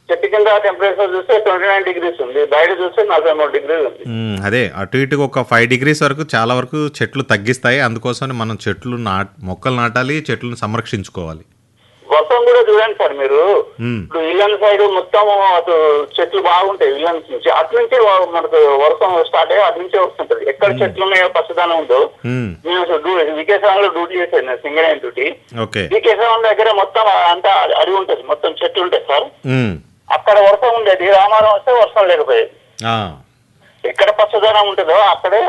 చెట్టు కింద టెంపరేచర్ చూస్తే ట్వంటీ నైన్ డిగ్రీస్ ఉంది బయట చూస్తే నలభై మూడు డిగ్రీలు ఉంది మ్మ్, అదే అటు ఇటు ఒక ఫైవ్ డిగ్రీస్ వరకు చాలా వరకు చెట్లు తగ్గిస్తాయి అందుకోసమని మనం చెట్లు నాట్ మొక్కలు నాటాలి చెట్లను సంరక్షించుకోవాలి వర్షం కూడా చూడండి సార్ మీరు మ్మ్. ఇప్పుడు ఇళ్ళన్ సైడ్ మొత్తం అటు చెట్లు బాగుంటాయి ఇళ్ళన్ నుంచి అటు నుంచి వా- మనకు వర్షం స్టార్ట్ అయ్యి అటు నుంచే వస్తుంటది ఎక్కడ చెట్లు ఉన్నాయో పచ్చదనం ఉందో మ్మ్, నేను అసలు డ్యూ- వికేశం లో డ్యూటీ చేశాను నేను సింగర్ అయిన డ్యూటీ ఓకే వికేశం దగ్గర మొత్తం అంతా అడవి ఉంటుంది మొత్తం చెట్లు ఉంటాయి సార్ మ్మ్, అక్కడ వర్షం ఉండేది రామారం వస్తే వర్షం లేకపోయేది ఆ, ఎక్కడ పచ్చదనం ఉంటుందో అక్కడే